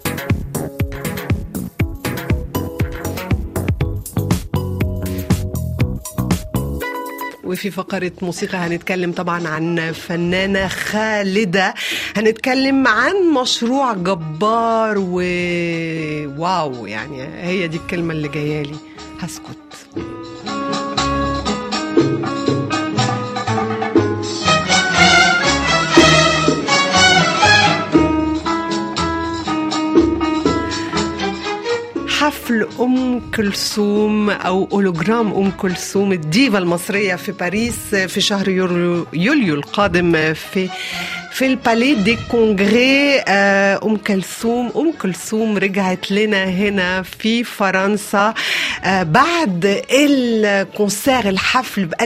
وفي فقرة موسيقى هنتكلم طبعا عن فنانة خالدة هنتكلم عن مشروع جبار و واو يعني هي دي الكلمة اللي جاية لي هسكت حفل ام كلثوم او اولوجرام ام كلثوم الديفا المصريه في باريس في شهر يوليو, يوليو القادم في في البالي دي كونغري ام كلثوم ام كلثوم رجعت لنا هنا في فرنسا بعد الكونسير الحفل ب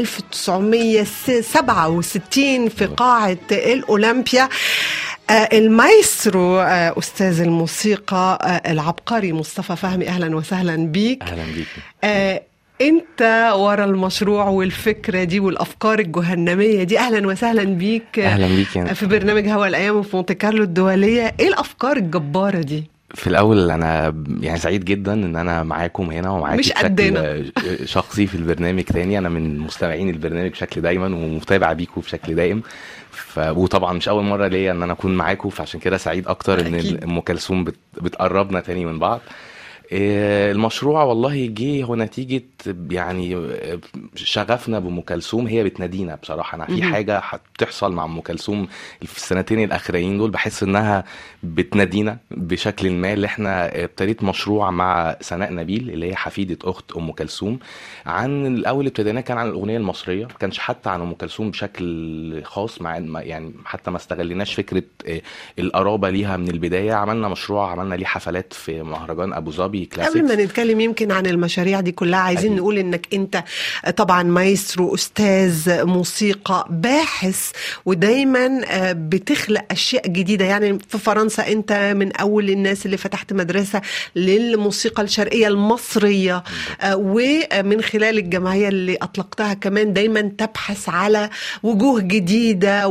1967 في قاعه الاولمبيا المايسترو استاذ الموسيقى العبقري مصطفى فهمي اهلا وسهلا بيك اهلا بيك انت ورا المشروع والفكره دي والافكار الجهنميه دي اهلا وسهلا بيك اهلا بيك يعني. في برنامج هوا الايام في مونte كارلو الدوليه ايه الافكار الجباره دي في الاول انا يعني سعيد جدا ان انا معاكم هنا ومعاكي مش قدنا شخصي في البرنامج تاني انا من مستمعين البرنامج بشكل دايما ومتابع بيكم بشكل دائم ف... وطبعا مش اول مره ليا ان انا اكون معاكم فعشان كده سعيد اكتر ان ام كلثوم بت... بتقربنا تاني من بعض المشروع والله جه هو نتيجة يعني شغفنا بأم كلثوم هي بتنادينا بصراحة أنا في حاجة بتحصل مع أم كلثوم في السنتين الأخرين دول بحس إنها بتنادينا بشكل ما اللي إحنا ابتديت مشروع مع سناء نبيل اللي هي حفيدة أخت أم كلثوم عن الأول ابتديناه كان عن الأغنية المصرية ما كانش حتى عن أم كلثوم بشكل خاص مع يعني حتى ما استغليناش فكرة القرابة ليها من البداية عملنا مشروع عملنا ليه حفلات في مهرجان أبو ظبي قبل ما نتكلم يمكن عن المشاريع دي كلها عايزين أكيد. نقول انك انت طبعا مايسترو استاذ موسيقى باحث ودايما بتخلق اشياء جديده يعني في فرنسا انت من اول الناس اللي فتحت مدرسه للموسيقى الشرقيه المصريه ومن خلال الجمعيه اللي اطلقتها كمان دايما تبحث على وجوه جديده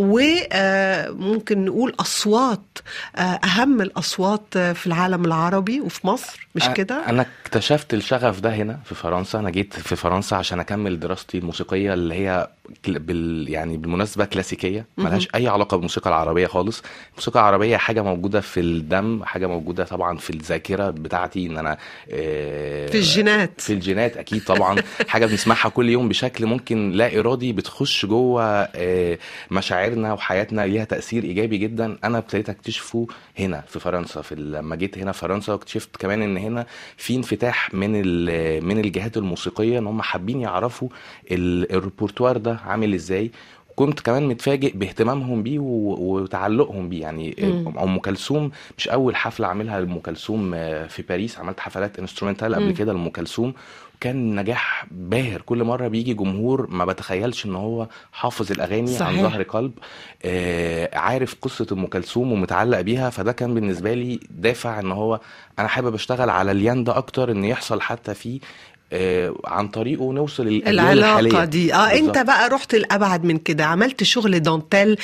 وممكن نقول اصوات اهم الاصوات في العالم العربي وفي مصر مش كده انا اكتشفت الشغف ده هنا في فرنسا انا جيت في فرنسا عشان اكمل دراستي الموسيقيه اللي هي بال يعني بالمناسبه كلاسيكيه ملهاش اي علاقه بالموسيقى العربيه خالص الموسيقى العربيه حاجه موجوده في الدم حاجه موجوده طبعا في الذاكره بتاعتي ان انا في الجينات في الجينات اكيد طبعا حاجه بنسمعها كل يوم بشكل ممكن لا ارادي بتخش جوه مشاعرنا وحياتنا ليها تاثير ايجابي جدا انا ابتديت اكتشفه هنا في فرنسا في لما جيت هنا فرنسا واكتشفت كمان ان هنا في انفتاح من من الجهات الموسيقيه ان هم حابين يعرفوا الريبورتوار ده عامل ازاي كنت كمان متفاجئ باهتمامهم بيه وتعلقهم بيه يعني ام كلثوم مش اول حفله اعملها لام كلثوم في باريس عملت حفلات انسترومنتال قبل كده لام كلثوم كان نجاح باهر كل مره بيجي جمهور ما بتخيلش ان هو حافظ الاغاني صحيح. عن ظهر قلب آه عارف قصه ام كلثوم ومتعلق بيها فده كان بالنسبه لي دافع ان هو انا حابب اشتغل على اليان ده اكتر ان يحصل حتى فيه آه عن طريقه نوصل العلاقة الحالية. دي اه بالزبط. انت بقى رحت الابعد من كده عملت شغل دانتيل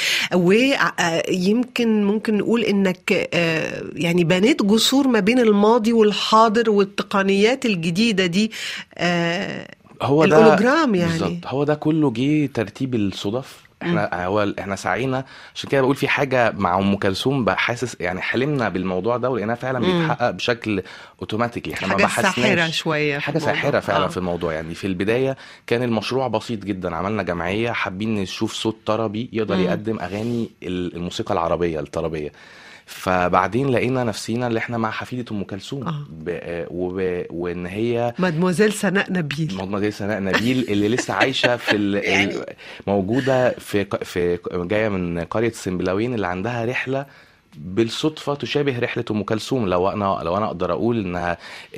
ويمكن ممكن نقول انك آه يعني بنيت جسور ما بين الماضي والحاضر والتقنيات الجديدة دي آه هو ده الهولوجرام يعني بالزبط. هو ده كله جه ترتيب الصدف احنا هو احنا سعينا عشان كده بقول في حاجه مع ام كلثوم بحاسس يعني حلمنا بالموضوع ده ولقيناه فعلا بيتحقق بشكل اوتوماتيكي احنا ما بحثناش ساحره شويه حاجه ساحره فعلا آه. في الموضوع يعني في البدايه كان المشروع بسيط جدا عملنا جمعيه حابين نشوف صوت طربي يقدر مم. يقدم اغاني الموسيقى العربيه الطربيه فبعدين لقينا نفسينا اللي احنا مع حفيده ام كلثوم آه. ب... وب... وان هي مادموزيل سناء نبيل مادموزيل سناء نبيل اللي لسه عايشه في ال... يعني... موجوده في في جايه من قريه السنبلاوين اللي عندها رحله بالصدفة تشابه رحلة أم كلثوم لو أنا لو أنا أقدر أقول إنها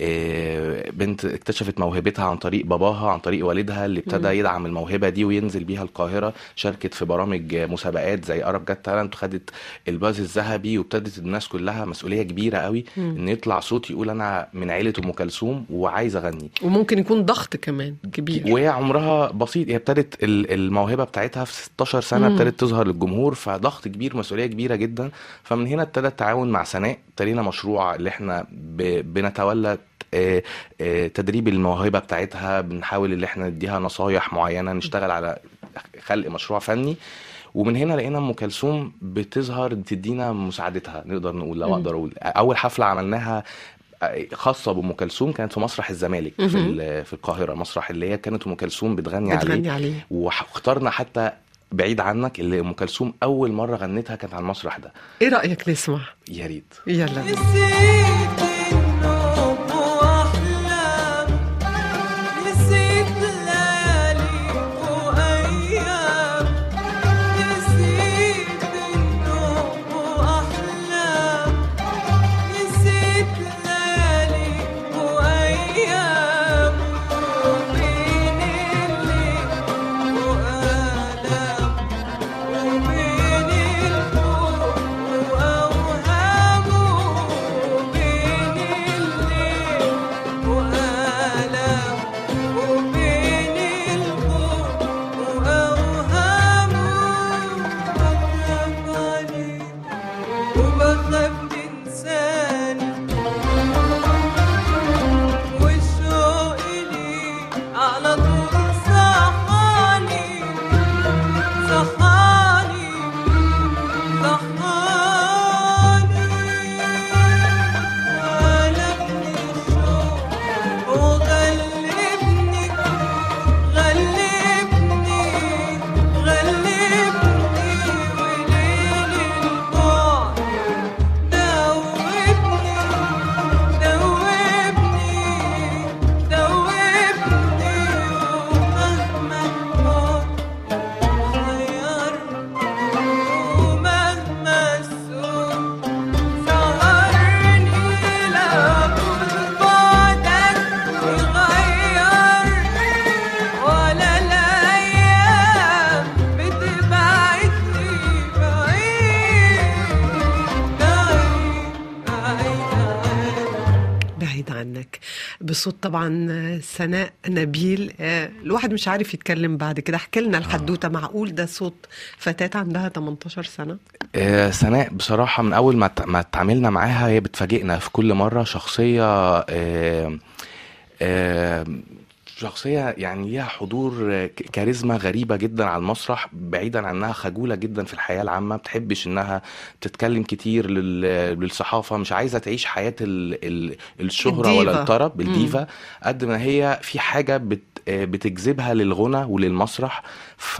بنت اكتشفت موهبتها عن طريق باباها عن طريق والدها اللي ابتدى يدعم الموهبة دي وينزل بيها القاهرة شاركت في برامج مسابقات زي أرب جت تالنت وخدت الباز الذهبي وابتدت الناس كلها مسؤولية كبيرة قوي إن يطلع صوت يقول أنا من عيلة أم كلثوم وعايز أغني وممكن يكون ضغط كمان كبير وهي عمرها بسيط هي ابتدت الموهبة بتاعتها في 16 سنة ابتدت تظهر للجمهور فضغط كبير مسؤولية كبيرة جدا فمن فمن هنا ابتدى التعاون مع سناء ابتدينا مشروع اللي احنا ب... بنتولى آه، آه، تدريب الموهبه بتاعتها بنحاول اللي احنا نديها نصايح معينه نشتغل على خلق مشروع فني ومن هنا لقينا ام كلثوم بتظهر تدينا مساعدتها نقدر نقول لو مم. اقدر اقول اول حفله عملناها آه، خاصه بام كلثوم كانت في مسرح الزمالك في مهم. ال- في القاهره مسرح اللي هي كانت ام كلثوم بتغني عليه بتغني عليه واخترنا حتى بعيد عنك اللي ام كلثوم اول مره غنتها كانت على المسرح ده ايه رايك نسمع يا ريت يلا نسيت النوم وأحلام نسيت ليالي وأيام نسيت النوم وأحلام نسيت ليالي وأيام وبين الليل وآلام وبين الخوف وأوهام وبين الليل وآلام وبين الخوف وأوهام بخاف عليك وبخاف تنساني والشوق ليك على طول صحاني صحاني صحاني غلبني الشوق وغلبني غلبني غلبني وليل البعد دوبني دوبني دوبني ومهما الحب غيرني ومهما السوق سهرني لابد بعدك يغيرني ولا الأيام بتبعدني بعيد بعيد بعيد بعيد عنك بصوت طبعا سناء نبيل آه، الواحد مش عارف يتكلم بعد كده احكي لنا الحدوته معقول ده صوت فتاه عندها 18 سنه آه، سناء بصراحة من أول ما ت- ما اتعاملنا معاها هي بتفاجئنا في كل مرة شخصية آه، آه، شخصية يعني ليها حضور آه، ك- كاريزما غريبة جدا على المسرح بعيدا عنها خجولة جدا في الحياة العامة بتحبش انها تتكلم كتير لل- للصحافة مش عايزة تعيش حياة ال- ال- الشهرة ولا الديفا. الطرب مم. الديفا قد ما هي في حاجة بت آه، بتجذبها للغنى وللمسرح ف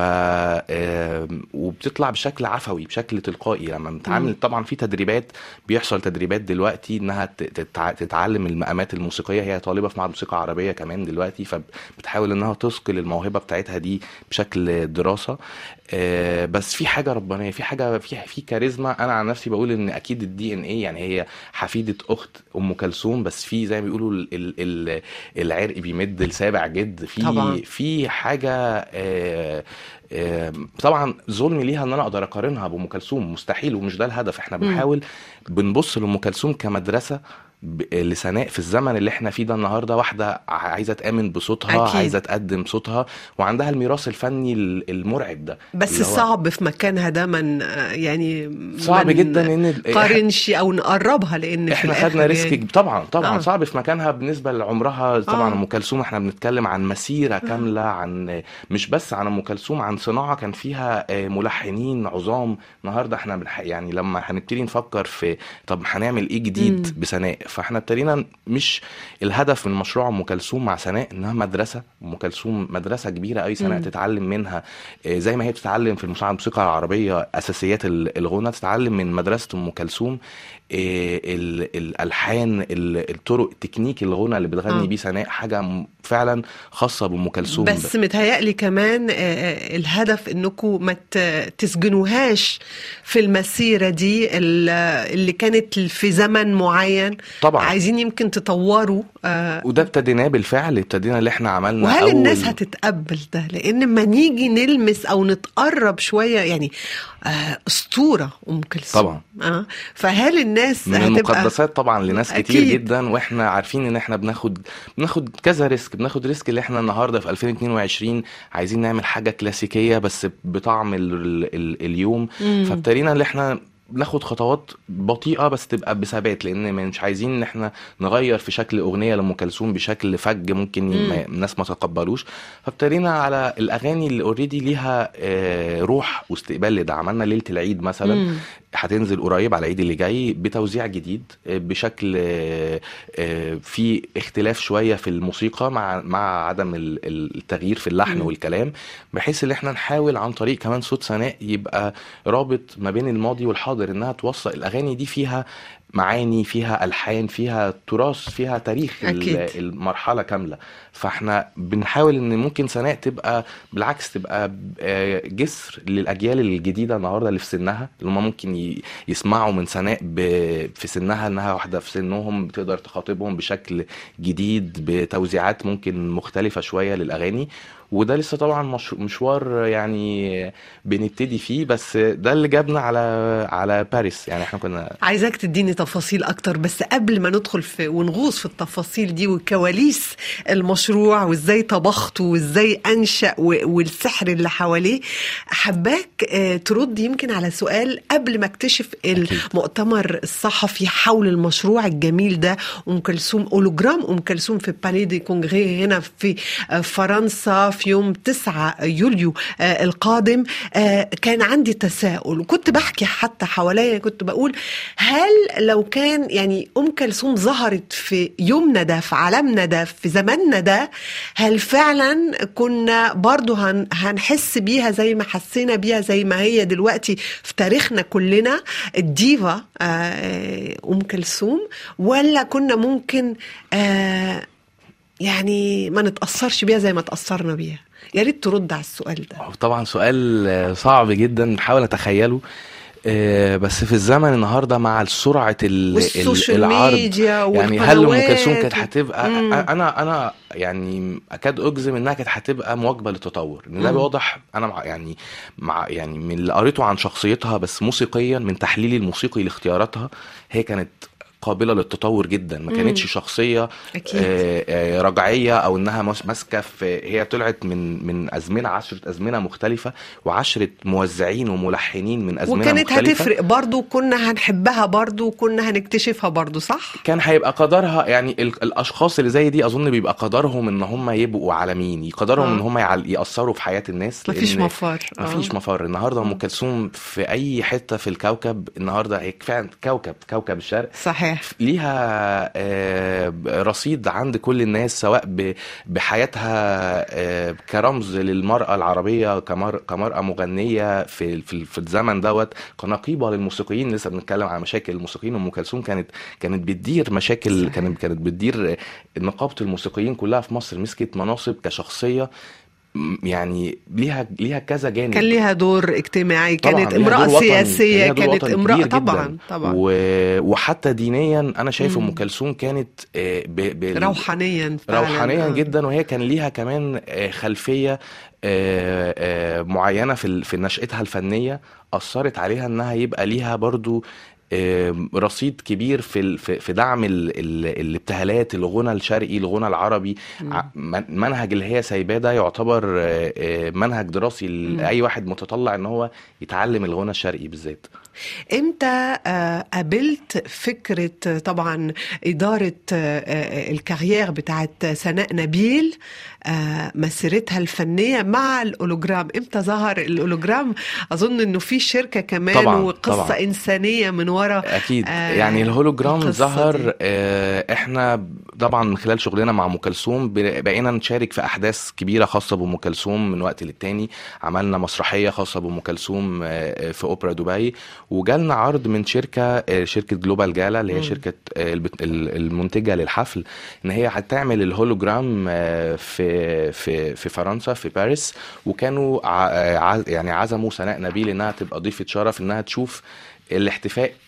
آه، وبتطلع بشكل عفوي بشكل تلقائي لما مم. بنتعامل طبعا في تدريبات بيحصل تدريبات دلوقتي انها ت- تتع- تتعلم المقامات الموسيقيه هي طالبه في معهد موسيقى عربيه كمان دلوقتي فبتحاول انها تثقل الموهبه بتاعتها دي بشكل دراسه آه، بس في حاجه ربانيه في حاجه في في كاريزما انا عن نفسي بقول ان اكيد الدي ان ايه يعني هي حفيده اخت ام كلثوم بس في زي ما بيقولوا ال- ال- ال- العرق بيمد لسابع جد طبعاً. في في حاجه آه، آه، طبعا ظلم ليها ان انا اقدر اقارنها بام كلثوم مستحيل ومش ده الهدف احنا مم. بنحاول بنبص لام كلثوم كمدرسه ب- لسناء في الزمن اللي احنا فيه ده النهارده واحده عايزه تامن بصوتها أكيد. عايزه تقدم صوتها وعندها الميراث الفني ال- المرعب ده بس اللي هو صعب في مكانها ده من يعني صعب ما جدا ان ال- قارنش او نقربها لان في احنا الآخر خدنا ريسك يعني طبعا طبعا آه. آه. صعب في مكانها بالنسبه لعمرها طبعا آه. ام كلثوم احنا بنتكلم عن مسيره كامله عن مش بس عن ام كلثوم عن صناعه كان فيها آه، ملحنين عظام النهارده احنا بنح... يعني لما هنبتدي نفكر في طب هنعمل ايه جديد مم. بسناء فاحنا ابتدينا مش الهدف من مشروع ام كلثوم مع سناء انها مدرسه ام كلثوم مدرسه كبيره قوي سناء مم. تتعلم منها آه، زي ما هي بتتعلم في المساعده الموسيقى العربيه اساسيات ال- الغنى تتعلم من مدرسه ام كلثوم آه، ال- الالحان ال- الطرق تكنيك الغنى اللي بتغني آه. بيه سناء حاجه م- فعلا خاصه بام كلثوم بس متهيألي كمان آه، آه، الهدف انكم ما ت- تسجنوهاش في المسيرة دي ال- اللي كانت في زمن معين طبعا عايزين يمكن تطوروا آه، وده ابتديناه بالفعل ابتدينا اللي احنا عملنا وهل أول الناس هتتقبل ده لان ما نيجي نلمس او نتقرب شويه يعني آه اسطوره ام كلثوم طبعا. آه فهل الناس من هتبقى المقدسات طبعا لناس كتير أكيد. جدا واحنا عارفين ان احنا بناخد بناخد كذا ريسك بناخد ريسك اللي احنا النهارده في 2022 عايزين نعمل حاجه كلاسيكيه بس بطعم ال ال ال اليوم مم. فابتدينا اللي احنا ناخد خطوات بطيئه بس تبقى بثبات لان مش عايزين ان احنا نغير في شكل اغنيه لام كلثوم بشكل فج ممكن ي- ما- الناس ما تتقبلوش فابتدينا على الاغاني اللي اوريدي ليها آه، روح واستقبال لده عملنا ليله العيد مثلا مم. هتنزل قريب على العيد اللي جاي بتوزيع جديد آه، بشكل آه، آه، في اختلاف شويه في الموسيقى مع مع عدم ال- ال- التغيير في اللحن مم. والكلام بحيث ان احنا نحاول عن طريق كمان صوت سناء يبقى رابط ما بين الماضي والحاضر انها توصل الاغاني دي فيها معاني فيها الحان فيها تراث فيها تاريخ ال- أكيد. المرحله كامله فاحنا بنحاول ان ممكن سناء تبقى بالعكس تبقى آه، جسر للاجيال الجديده النهارده اللي في سنها اللي هم ممكن ي- يسمعوا من سناء ب- في سنها انها واحده في سنهم بتقدر تخاطبهم بشكل جديد بتوزيعات ممكن مختلفه شويه للاغاني وده لسه طبعا مش- مشوار يعني بنبتدي فيه بس ده اللي جابنا على على باريس يعني احنا كنا عايزاك تديني تفاصيل اكتر بس قبل ما ندخل في ونغوص في التفاصيل دي وكواليس المشروع وازاي طبخته وازاي انشا و- والسحر اللي حواليه حباك آه، ترد يمكن على سؤال قبل ما اكتشف المؤتمر الصحفي حول المشروع الجميل ده ام كلثوم اولوجرام ام كلثوم في بالي دي كونغري هنا في آه، فرنسا في يوم 9 يوليو آه، القادم آه، كان عندي تساؤل وكنت بحكي حتى حواليا كنت بقول هل لو كان يعني ام كلثوم ظهرت في يومنا ده في عالمنا ده في زماننا ده هل فعلا كنا برضو هن هنحس بيها زي ما حسينا بيها زي ما هي دلوقتي في تاريخنا كلنا الديفا آه، ام كلثوم ولا كنا ممكن آه، يعني ما نتأثرش بيها زي ما تأثرنا بيها يا ريت ترد على السؤال ده طبعا سؤال آه، صعب جدا نحاول نتخيله آه، بس في الزمن النهارده مع سرعه ال- والسوشيال ال- العرض ميديا يعني هل ام والقنوات كلثوم كانت هتبقى مم. انا انا يعني اكاد اجزم انها كانت هتبقى مواكبه للتطور ان ده مم. واضح انا مع يعني مع يعني من اللي قريته عن شخصيتها بس موسيقيا من تحليلي الموسيقي لاختياراتها هي كانت قابله للتطور جدا ما مم. كانتش شخصيه أكيد. آه، آه، رجعيه او انها مس- ماسكه في هي طلعت من من ازمنه عشره ازمنه مختلفه وعشره موزعين وملحنين من ازمنه وكانت مختلفه هتفرق برضو كنا هنحبها برضو وكنا هنكتشفها برضو صح؟ كان هيبقى قدرها يعني ال- الاشخاص اللي زي دي اظن بيبقى قدرهم ان هم يبقوا عالميين قدرهم آه. ان هم يعل- ياثروا في حياه الناس مفيش لأن مفر مفيش آه. مفر النهارده ام كلثوم في اي حته في الكوكب النهارده هي فعلا كوكب كوكب الشرق صحيح ليها آه، رصيد عند كل الناس سواء ب- بحياتها آه، كرمز للمرأة العربية كمر- كمرأة مغنية في في في الزمن دوت كنقيبة للموسيقيين لسه بنتكلم عن مشاكل الموسيقيين ام كلثوم كانت كانت بتدير مشاكل صحيح. كانت كانت بتدير نقابة الموسيقيين كلها في مصر مسكت مناصب كشخصية م- يعني ليها ليها كذا جانب كان ليها دور اجتماعي طبعاً كانت ليها امرأة دور وطني، سياسية ليها دور كانت وطني امرأة كبير جداً. طبعا طبعا و... وحتى دينيا انا شايف مم. ام كلثوم كانت آه، ب... ب... روحانيا فعلا روحانيا آه. جدا وهي كان ليها كمان آه، خلفيه آه، آه، معينه في ال- في نشأتها الفنيه اثرت عليها انها يبقى ليها برضو آه، رصيد كبير في ال- في في دعم ال- ال- الابتهالات الغنى الشرقي الغنى العربي ع- من- منهج اللي هي سايباه ده يعتبر آه، آه، منهج دراسي لاي واحد متطلع ان هو يتعلم الغنى الشرقي بالذات امتى آه، قابلت فكرة آه، طبعا إدارة آه، آه، الكارير بتاعت سناء نبيل آه، مسيرتها الفنية مع الأولوجرام امتى ظهر الأولوجرام أظن أنه في شركة كمان طبعاً، وقصة طبعاً. إنسانية من وراء اكيد آه، يعني الهولوجرام القصة دي. ظهر آه، احنا طبعا من خلال شغلنا مع ام كلثوم ب- بقينا نشارك في احداث كبيره خاصه بام كلثوم من وقت للتاني عملنا مسرحيه خاصه بام كلثوم آه، في اوبرا دبي وجالنا عرض من شركه آه، شركه جلوبال جالا اللي هي مم. شركه آه، البت- ال- المنتجه للحفل ان هي هتعمل الهولوجرام آه، في في في فرنسا في باريس وكانوا ع- آه، ع- يعني عزموا سناء نبيل انها تبقى ضيفه شرف انها تشوف الاحتفاء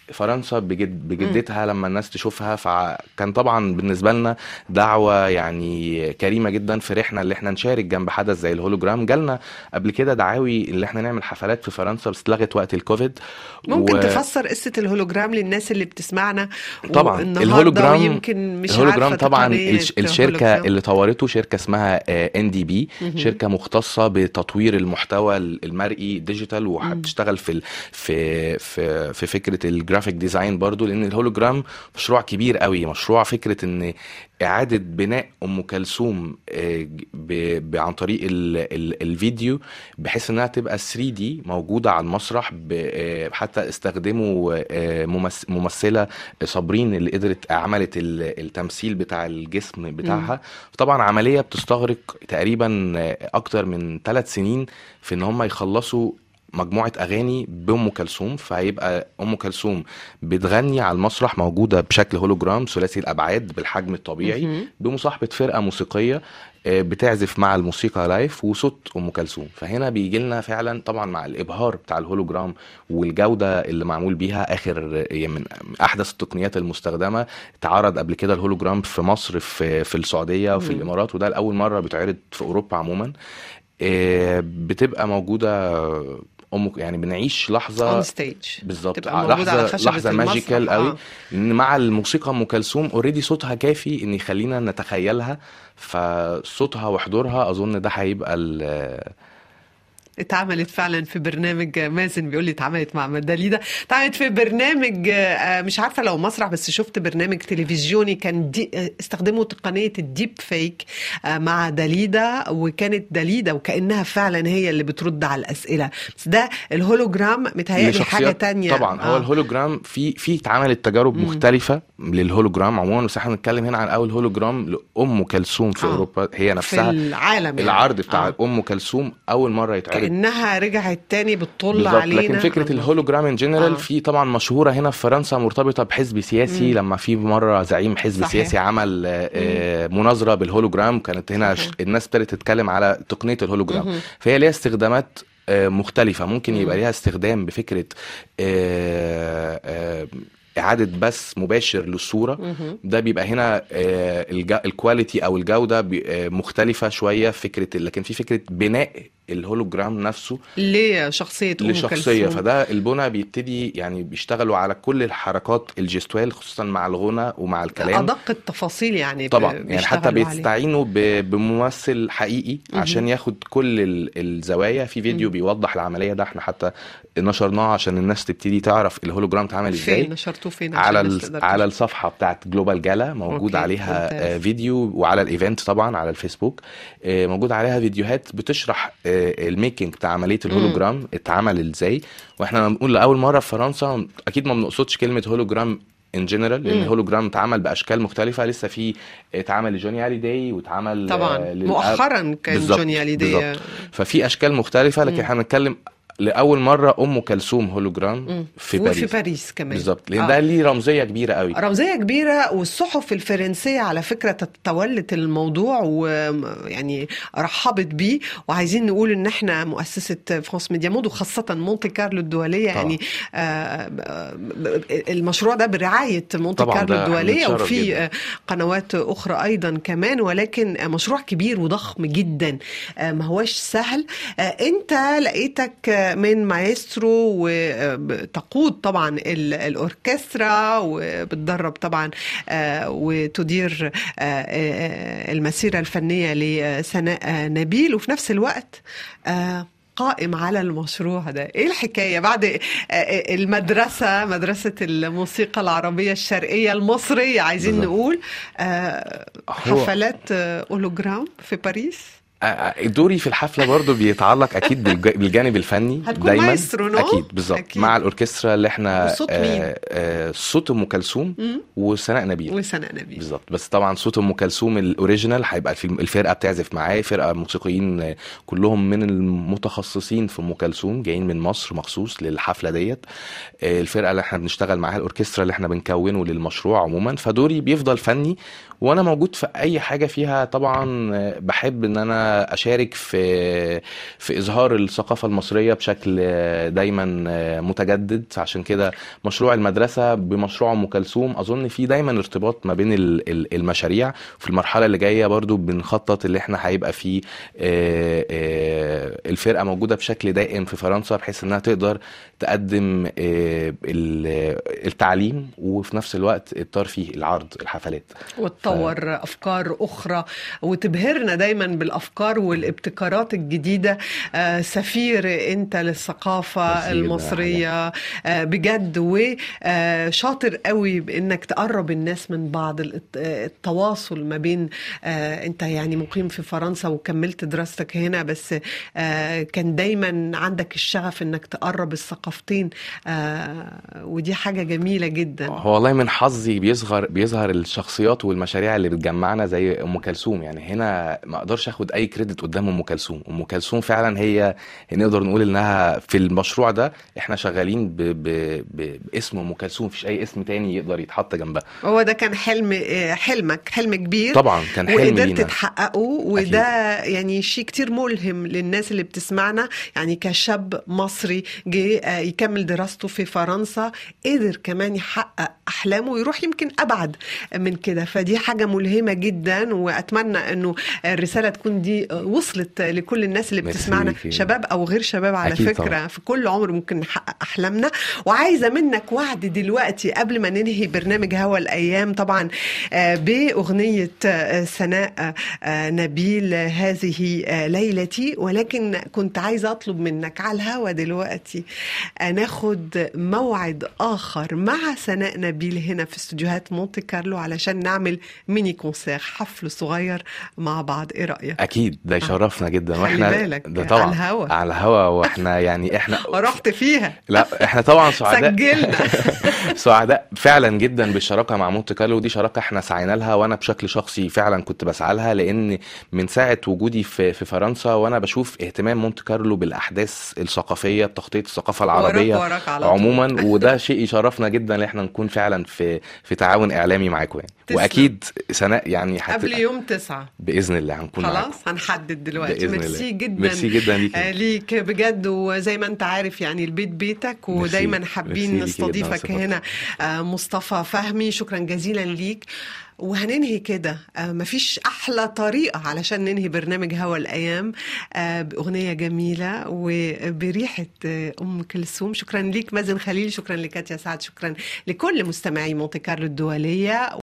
فرنسا بجد بجدتها لما الناس تشوفها فكان طبعا بالنسبه لنا دعوه يعني كريمه جدا فرحنا اللي احنا نشارك جنب حدث زي الهولوجرام جالنا قبل كده دعاوي اللي احنا نعمل حفلات في فرنسا بس اتلغت وقت الكوفيد ممكن و- تفسر قصة الهولوجرام للناس اللي بتسمعنا طبعا والنهاردة الهولوجرام ويمكن مش الهولوجرام عارفة طبعا تقنية الش- الشركه هولوجرام. اللي طورته شركه اسمها ان دي بي مهم. شركه مختصه بتطوير المحتوى المرئي ديجيتال وبتشتغل في ال- في في في فكره الجرافيك ديزاين برضو لان الهولوجرام مشروع كبير قوي مشروع فكره ان اعاده بناء ام كلثوم آه، ج- ب- ب- عن طريق ال ال الفيديو بحيث انها تبقى 3 دي موجوده على المسرح ب- آه، حتى استخدموا آه، ممس- ممثله صابرين اللي قدرت عملت ال- التمثيل بتاع الجسم بتاعها طبعا عمليه بتستغرق تقريبا آه، اكتر من ثلاث سنين في ان هم يخلصوا مجموعة أغاني بأم كلثوم فهيبقى أم كلثوم بتغني على المسرح موجودة بشكل هولوجرام ثلاثي الأبعاد بالحجم الطبيعي مهم. بمصاحبة فرقة موسيقية آه، بتعزف مع الموسيقى لايف وصوت ام كلثوم فهنا بيجي لنا فعلا طبعا مع الابهار بتاع الهولوجرام والجوده اللي معمول بيها اخر آه، من احدث التقنيات المستخدمه اتعرض قبل كده الهولوجرام في مصر في في السعوديه وفي مم. الامارات وده لاول مره بيتعرض في اوروبا عموما آه، بتبقى موجوده ام يعني بنعيش لحظه اون ستيج بالظبط تبقى موجودة على لحظه خشبة لحظه المسرح. ماجيكال قوي آه. لان مع الموسيقى ام كلثوم اوريدي صوتها كافي ان يخلينا نتخيلها فصوتها وحضورها اظن ده هيبقى ال- اتعملت فعلا في برنامج مازن بيقول لي اتعملت مع داليدا اتعملت في برنامج آه، مش عارفه لو مسرح بس شفت برنامج تلفزيوني كان دي آه، استخدموا تقنيه الديب فيك آه، مع داليدا وكانت داليدا وكانها فعلا هي اللي بترد على الاسئله بس ده الهولوجرام متهيألي لشخصيات- حاجه تانية طبعا هو آه. الهولوجرام في في اتعملت تجارب مم. مختلفه للهولوجرام عموما بس احنا بنتكلم هنا عن اول هولوجرام لام كلثوم في آه. اوروبا هي في نفسها العالم يعني. العرض بتاع آه. ام كلثوم اول مره يتعرض كانها رجعت تاني بتطل بالظبط علينا لكن فكره الهولوجرام ان جنرال آه. في طبعا مشهوره هنا في فرنسا مرتبطه بحزب سياسي مم. لما في مره زعيم حزب صحيح. سياسي عمل آه، آه، مناظره بالهولوجرام كانت هنا صحيح. ش- الناس ابتدت تتكلم على تقنيه الهولوجرام مهم. فهي ليها استخدامات آه، مختلفه ممكن مم. يبقى ليها استخدام بفكره آه، آه، اعاده بث مباشر للصوره مهم. ده بيبقى هنا آه، الج- الكواليتي او الجوده بي- آه، مختلفه شويه فكره لكن في فكره بناء الهولوجرام نفسه لشخصيه ام لشخصيه كلثوم. فده البنى بيبتدي يعني بيشتغلوا على كل الحركات الجستوال خصوصا مع الغنى ومع الكلام ادق التفاصيل يعني ب- طبعا يعني حتى بيشتغلوا عليه. بيستعينوا ب- بممثل حقيقي مهم. عشان ياخد كل ال- الزوايا في فيديو مم. بيوضح العمليه ده احنا حتى نشرناه عشان الناس تبتدي تعرف الهولوجرام اتعمل ازاي فين نشرتوه فين عشان على الناس ال- تقدر على تشوف؟ الصفحه بتاعت جلوبال جالا موجود أوكي، عليها ممتاز. آه، فيديو وعلى الايفنت طبعا على الفيسبوك آه، موجود عليها فيديوهات بتشرح آه، الميكنج بتاع عمليه الهولوجرام اتعمل ازاي واحنا لما بنقول لاول مره في فرنسا اكيد ما بنقصدش كلمه هولوجرام ان جنرال لان مم. الهولوجرام اتعمل باشكال مختلفه لسه في اتعمل لجوني هالي داي واتعمل طبعا آه، للأب- مؤخرا كان بالظبط، جوني هاليدي بالظبط. ففي اشكال مختلفه لكن مم. احنا بنتكلم لاول مره ام كلثوم هولوجرام مم. في وفي باريس باريس كمان بالظبط لان آه. ده ليه رمزيه كبيره قوي رمزية كبيرة والصحف الفرنسية على فكرة تولت الموضوع ويعني رحبت بيه وعايزين نقول ان احنا مؤسسة فرانس ميديا مود وخاصة مونتي كارلو الدولية طبعا. يعني آه، آه، المشروع ده برعاية مونتي طبعا كارلو ده الدولية هنتشرف وفي جدا. آه، قنوات اخرى ايضا كمان ولكن آه، مشروع كبير وضخم جدا آه، ما هوش سهل آه، انت لقيتك آه، من مايسترو وتقود طبعا ال- الاوركسترا وبتدرب طبعا آه، وتدير آه، آه، المسيره الفنيه لسناء آه، نبيل وفي نفس الوقت آه، قائم على المشروع ده ايه الحكايه بعد آه، آه، المدرسه مدرسه الموسيقى العربيه الشرقيه المصريه عايزين بالظبط. نقول آه، هو- حفلات آه، اولوجرام في باريس آه، آه، دوري في الحفله برضو بيتعلق اكيد بالج- بالجانب الفني هتكون دايما مايسترو، نو؟ اكيد بالظبط أكيد. مع الاوركسترا اللي احنا وصوت مين؟ آه، آه، صوت ام كلثوم مم. وسناء نبيل وسناء نبيل بالظبط بس طبعا صوت ام كلثوم الاوريجينال هيبقى في الفرقه بتعزف معاه فرقه موسيقيين آه، كلهم من المتخصصين في ام كلثوم جايين من مصر مخصوص للحفله ديت آه، الفرقه اللي احنا بنشتغل معاها الاوركسترا اللي احنا بنكونه للمشروع عموما فدوري بيفضل فني وانا موجود في اي حاجه فيها طبعا آه، بحب ان انا انا اشارك في في اظهار الثقافه المصريه بشكل آه، دايما آه، متجدد عشان كده مشروع المدرسه بمشروع ام كلثوم اظن في دايما ارتباط ما بين ال- ال- المشاريع في المرحله اللي جايه برضو بنخطط اللي احنا هيبقى فيه آه، آه، الفرقه موجوده بشكل دائم في فرنسا بحيث انها تقدر تقدم آه، ال- التعليم وفي نفس الوقت الترفيه العرض الحفلات وتطور افكار اخرى وتبهرنا دايما بالافكار والابتكارات الجديده آه، سفير انت للثقافه ميرسي جداً المصريه آه، بجد وشاطر قوي بانك تقرب الناس من بعض الت- آه، التواصل ما بين آه، انت يعني مقيم في فرنسا وكملت دراستك هنا بس آه، كان دايما عندك الشغف انك تقرب الثقافتين آه، ودي حاجه جميله جدا هو والله من حظي بيظهر بيظهر الشخصيات والمشاريع اللي بتجمعنا زي ام كلثوم يعني هنا ما اقدرش اخد اي كريدت قدام ام كلثوم ام كلثوم فعلا هي نقدر نقول انها في المشروع ده احنا شغالين ب... ب... ب... باسم ام كلثوم مفيش اي اسم تاني يقدر يتحط جنبها هو ده كان حلم آه، حلمك حلم كبير طبعا كان حلم وقدرت لينا تحققه وده يعني شيء كتير ملهم للناس اللي بتسمعنا يعني كشاب مصري جه آه، يكمل دراسته في فرنسا قدر كمان يحقق احلامه ويروح يمكن ابعد من كده فدي حاجه ملهمه جدا واتمنى انه الرساله تكون دي آه، وصلت لكل الناس اللي ميرسي بتسمعنا ليكي. شباب او غير شباب على أكيد فكره طبعاً. في كل عمر ممكن نحقق احلامنا وعايزه منك وعد دلوقتي قبل ما ننهي برنامج هوا الايام طبعا آه، باغنيه آه، سناء آه، نبيل آه، هذه آه، ليلتي ولكن كنت عايزه اطلب منك على الهوا دلوقتي آه، ناخد موعد اخر مع سناء نبيل هنا في استوديوهات مونte كارلو علشان نعمل ميني كونسير حفل صغير مع بعض ايه رايك اكيد ده يشرفنا جدا خلي واحنا بالك، ده على طبعا الهوا. على الهوا واحنا يعني احنا رحت فيها لا احنا طبعا سعداء سجلنا سعداء فعلا جدا بالشراكه مع مونte كارلو ودي شراكه احنا سعينا لها وانا بشكل شخصي فعلا كنت بسعى لها لان من ساعه وجودي في في فرنسا وانا بشوف اهتمام مونte كارلو بالاحداث الثقافيه بتغطيه الثقافه العربيه وراك وراك على طول. عموما وده شيء يشرفنا جدا ان احنا نكون فعلا في في تعاون اعلامي معاكم يعني تسلم. واكيد سناء يعني هت... قبل يوم تسعة باذن الله هنكون معاكم خلاص هنحدد دلوقتي بإذن الله. ميرسي جدا ميرسي جدا ليك. آه، ليك بجد وزي ما انت عارف يعني البيت بيتك ودايما ميرسي. حابين ميرسي ليكي جدا نستضيفك على هنا آه، مصطفى فهمي شكرا جزيلا ليك وهننهي كده آه، مفيش احلى طريقه علشان ننهي برنامج هوا الايام آه، باغنيه جميله وبريحه آه، ام كلثوم شكرا ليك مازن خليل شكرا لكاتيا سعد شكرا لكل مستمعي مونte كارلو الدوليه